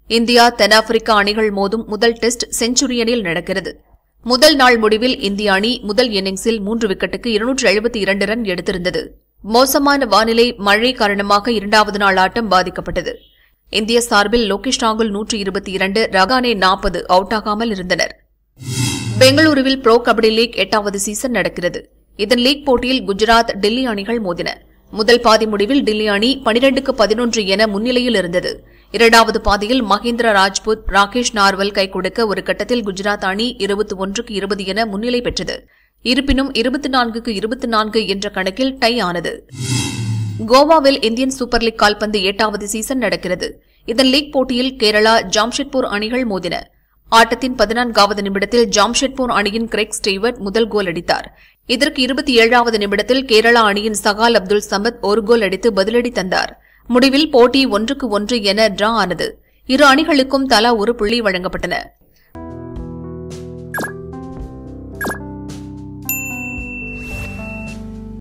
India தென்னாப்பிரிக்கா அணிகள் மோதும் முதல் டெஸ்ட் செஞ்சுரியனில் நடக்கிறது முதல் நாள் முடிவில் இந்திய அணி முதல் இன்னிங்ஸில் மூன்று விக்கெட்டுக்கு இருநூற்று எழுபத்தி இரண்டு ரன் எடுத்திருந்தது மோசமான வானிலை மழை காரணமாக இரண்டாவது நாள் ஆட்டம் பாதிக்கப்பட்டது இந்திய சார்பில் லோகேஷ் ராகுல் நூற்று இருபத்தி இரண்டு ரகானே நாற்பது அவுட் ஆகாமல் இருந்தனர் பெங்களூருவில் ப்ரோ கபடி லீக் எட்டாவது சீசன் நடக்கிறது இதன் லீக் போட்டியில் குஜராத் டெல்லி அணிகள் மோதின முதல் பாதி முடிவில் டெல்லி அணி பனிரெண்டுக்கு பதினொன்று என முன்னிலையில் இருந்தது இரண்டாவது பாதியில் மகேந்திர ராஜ்புத் ராகேஷ் நார்வல் கை கொடுக்க ஒரு கட்டத்தில் குஜராத் அணி இருபத்தி ஒன்றுக்கு இருபது என முன்னிலை பெற்றது இருப்பினும் இருபத்தி நான்குக்கு இருபத்தி நான்கு என்ற கணக்கில் டை ஆனது கோவாவில் இந்தியன் சூப்பர் லீக் கால்பந்து எட்டாவது சீசன் நடக்கிறது இதன் லீக் போட்டியில் கேரளா ஜாம்ஷெட்பூர் அணிகள் மோதின ஆட்டத்தின் பதினான்காவது நிமிடத்தில் ஜாம்ஷெட்பூர் அணியின் கிரெக் ஸ்டீவர்ட் முதல் கோல் அடித்தார் இதற்கு இருபத்தி ஏழாவது நிமிடத்தில் கேரளா அணியின் சகால் அப்துல் சமத் ஒரு கோல் அடித்து பதிலடி தந்தார் முடிவில் போட்டி ஒன்றுக்கு ஒன்று என டிரா ஆனது இரு அணிகளுக்கும் தலா ஒரு புள்ளி வழங்கப்பட்டன